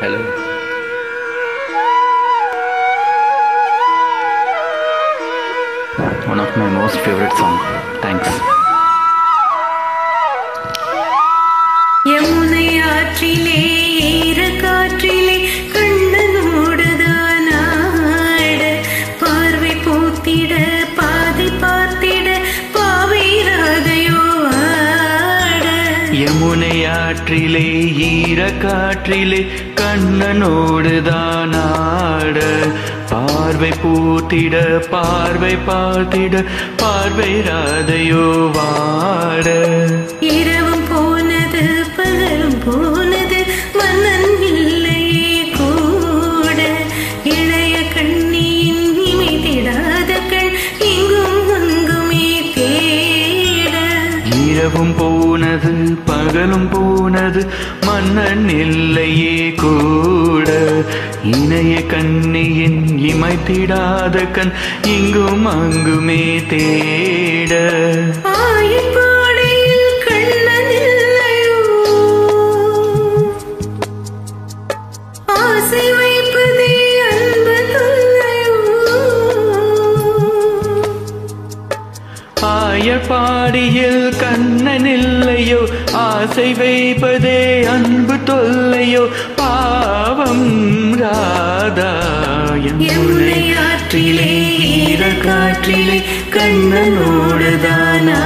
Hello. One of my most favorite song. Thanks. Yamuna ஆற்றிலே ஈர காற்றிலே கண்ணனோடுதான் ஆட பார்வை போத்திட பாதை பார்த்திட பாவை ராதையோ ஆட யமுனை ஆற்றிலே ஈர காற்றிலே கண்ணனோடு தான் ஆட பார்வை பூத்திட பார்வை பார்த்திட பார்வை ராதையோ வாட இரவும் போனது பகலும் போனது மன்னன் இல்லையே கூட இளைய கண்ணியின் இமைத்திடாத கண் இங்கும் அங்குமே தேட இரவும் போனது பகலும் போனது மன்னன் இல்லையே கூட இணைய கண்ணியின் இமைத்திடாத கண் இங்கும் அங்குமே தேட ஆயப்பாடையில் கண்ணன் இல்லையோ ஆசை வைப்பதே அன்பு தொல்லையோ ஆயப்பாடியில் கண்ணன் இல்லையோ ஆசை வைப்பதே அன்பு தொல்லையோ பாவம் ராதாயம் யமுனை ஆற்றிலே ஈர காற்றிலே கண்ணனோடு தானா